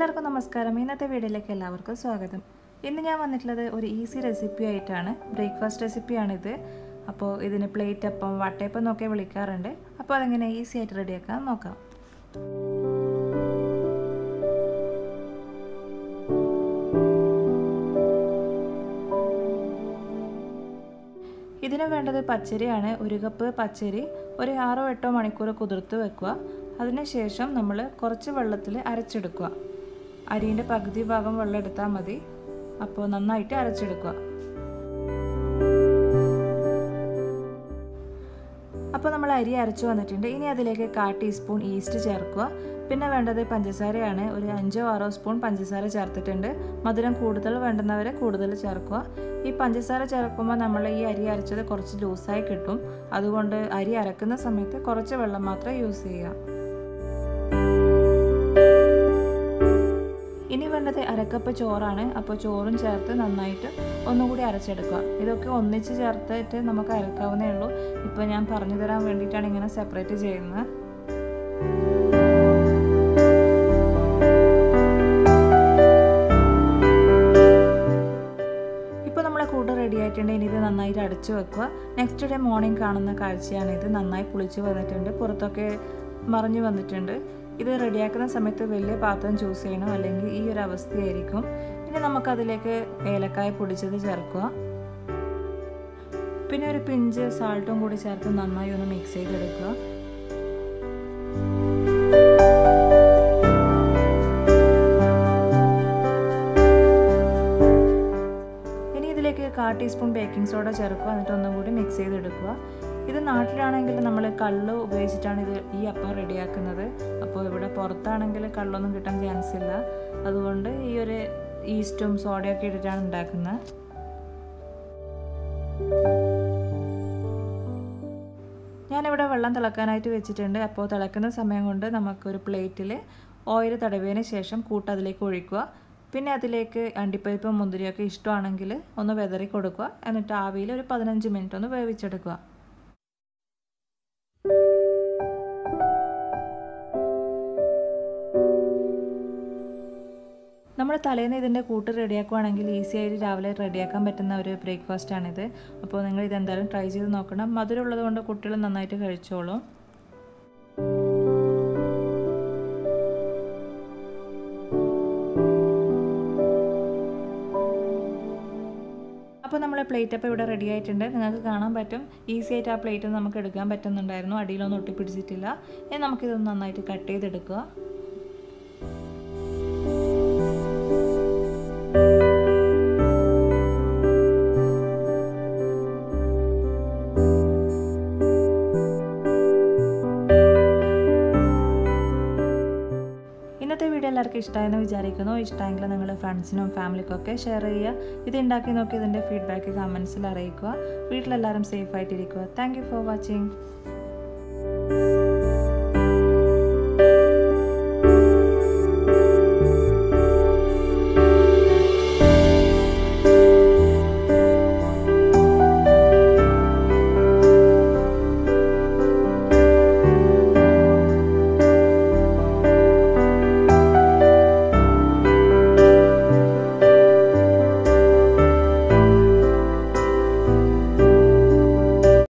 എല്ലാവർക്കും നമസ്കാരം ഇന്നത്തെ വീഡിയോയിലേക്ക് എല്ലാവർക്കും സ്വാഗതം ഇന്ന് ഞാൻ വന്നിട്ടുള്ളത് ഒരു ഈസി റെസിപ്പി ആയിട്ടാണ് ബ്രേക്ക്ഫാസ്റ്റ് റെസിപ്പിയാണിത് അപ്പോൾ ഇതിന് പ്ലേറ്റ് അപ്പം വട്ടയപ്പം എന്നൊക്കെ വിളിക്കാറുണ്ട് അപ്പോൾ അതെങ്ങനെ ഈസി ആയിട്ട് റെഡിയാക്കാൻ നോക്കാം ഇതിന് വേണ്ടത് പച്ചരിയാണ് ഒരു കപ്പ് പച്ചരി ഒരു ആറോ എട്ടോ മണിക്കൂർ കുതിർത്ത് വെക്കുക അതിനുശേഷം നമ്മൾ കുറച്ച് വെള്ളത്തിൽ അരച്ചെടുക്കുക അരിൻ്റെ പകുതി ഭാഗം വെള്ളം എടുത്താൽ മതി അപ്പോൾ നന്നായിട്ട് അരച്ചെടുക്കുക അപ്പോൾ നമ്മൾ അരി അരച്ചു വന്നിട്ടുണ്ട് ഇനി അതിലേക്ക് കാ ടീസ്പൂൺ ഈസ്റ്റ് ചേർക്കുക പിന്നെ വേണ്ടത് പഞ്ചസാരയാണ് ഒരു അഞ്ചോ ആറോ സ്പൂൺ പഞ്ചസാര ചേർത്തിട്ടുണ്ട് മധുരം കൂടുതൽ വേണ്ടുന്നവർ കൂടുതൽ ചേർക്കുക ഈ പഞ്ചസാര ചേർക്കുമ്പോൾ നമ്മൾ ഈ അരി അരച്ചത് കുറച്ച് ലൂസായി കിട്ടും അതുകൊണ്ട് അരി അരക്കുന്ന സമയത്ത് കുറച്ച് വെള്ളം മാത്രം യൂസ് ചെയ്യുക ഇനി വേണ്ടത് അരക്കപ്പ് ചോറാണ് അപ്പോൾ ചോറും ചേർത്ത് നന്നായിട്ട് ഒന്നുകൂടി അരച്ചെടുക്കുക ഇതൊക്കെ ഒന്നിച്ച് ചേർത്തിട്ട് നമുക്ക് അരക്കാവുന്നേ ഉള്ളൂ ഇപ്പോൾ ഞാൻ പറഞ്ഞു തരാൻ വേണ്ടിയിട്ടാണ് ഇങ്ങനെ സെപ്പറേറ്റ് ചെയ്യുന്നത് ഇപ്പോൾ നമ്മളെ കൂട്ട് റെഡി ആയിട്ടുണ്ട് ഇനി ഇത് നന്നായിട്ട് അടച്ചു വെക്കുക നെക്സ്റ്റ് ഡേ മോർണിംഗ് കാണുന്ന കാഴ്ചയാണ് ഇത് നന്നായി പുളിച്ച് വന്നിട്ടുണ്ട് പുറത്തൊക്കെ മറിഞ്ഞു വന്നിട്ടുണ്ട് ഇത് റെഡിയാക്കുന്ന സമയത്ത് വലിയ പാത്രം ചൂസ് ചെയ്യണം അല്ലെങ്കിൽ ഈ ഒരു അവസ്ഥയായിരിക്കും ഇനി നമുക്കതിലേക്ക് ഏലക്കായ പൊടിച്ചത് ചേർക്കുക പിന്നെ ഒരു പിഞ്ച് സാൾട്ടും കൂടി ചേർത്ത് നന്നായി ഒന്ന് മിക്സ് ചെയ്തെടുക്കുക ഇനി ഇതിലേക്ക് കാ ടീസ്പൂൺ ബേക്കിംഗ് സോഡ ചേർക്കുക എന്നിട്ട് ഒന്നും കൂടി മിക്സ് ചെയ്തെടുക്കുക ഇത് നാട്ടിലാണെങ്കിൽ നമ്മൾ കള്ള് ഉപയോഗിച്ചിട്ടാണ് ഇത് ഈ അപ്പം റെഡിയാക്കുന്നത് അപ്പോൾ ഇവിടെ പുറത്താണെങ്കിൽ കള്ളൊന്നും കിട്ടാൻ ചാൻസ് ഇല്ല അതുകൊണ്ട് ഈ ഒരു ഈസ്റ്റും സോഡയൊക്കെ ഇട്ടിട്ടാണ് ഉണ്ടാക്കുന്നത് ഞാനിവിടെ വെള്ളം തിളക്കാനായിട്ട് വെച്ചിട്ടുണ്ട് അപ്പോൾ തിളക്കുന്ന സമയം കൊണ്ട് നമുക്കൊരു പ്ലേറ്റിൽ ഓയിൽ തടവിയതിന് ശേഷം കൂട്ട് അതിലേക്ക് ഒഴിക്കുക പിന്നെ അതിലേക്ക് അണ്ടിപ്പരിപ്പും മുന്തിരിയൊക്കെ ഇഷ്ടമാണെങ്കിൽ ഒന്ന് വെതറി കൊടുക്കുക എന്നിട്ട് ആവിയിൽ ഒരു പതിനഞ്ച് മിനിറ്റ് ഒന്ന് വേവിച്ചെടുക്കുക നമ്മൾ തലേന്ന് ഇതിൻ്റെ കൂട്ട് റെഡിയാക്കുവാണെങ്കിൽ ഈസി ആയിട്ട് രാവിലെ റെഡിയാക്കാൻ പറ്റുന്ന ഒരു ബ്രേക്ക്ഫാസ്റ്റ് ആണിത് അപ്പോൾ നിങ്ങൾ ഇതെന്തായാലും ട്രൈ ചെയ്ത് നോക്കണം മധുരമുള്ളത് കൊണ്ട് കുട്ടികൾ നന്നായിട്ട് കഴിച്ചോളും അപ്പോൾ നമ്മളെ പ്ലേറ്റ് അപ്പോൾ ഇവിടെ റെഡി ആയിട്ടുണ്ട് നിങ്ങൾക്ക് കാണാൻ പറ്റും ഈസി ആയിട്ട് ആ പ്ലേറ്റ് നമുക്ക് എടുക്കാൻ പറ്റുന്നുണ്ടായിരുന്നു അടിയിലൊന്നും ഒട്ടിപ്പിടിച്ചിട്ടില്ല ഇനി നമുക്കിതൊന്ന് നന്നായിട്ട് കട്ട് ചെയ്തെടുക്കുക ഇന്നത്തെ വീഡിയോ എല്ലാവർക്കും ഇഷ്ടമായെന്ന് വിചാരിക്കുന്നു ഇഷ്ടമെങ്കിൽ നിങ്ങൾ ഫ്രണ്ട്സിനും ഫാമിലിക്കൊക്കെ ഷെയർ ചെയ്യുക ഇത് ഉണ്ടാക്കി നോക്കി ഇതിൻ്റെ ഫീഡ്ബാക്ക് കമൻസിൽ അറിയിക്കുക വീട്ടിലെല്ലാവരും സേഫ് ആയിട്ടിരിക്കുക താങ്ക് യു ഫോർ വാച്ചിങ്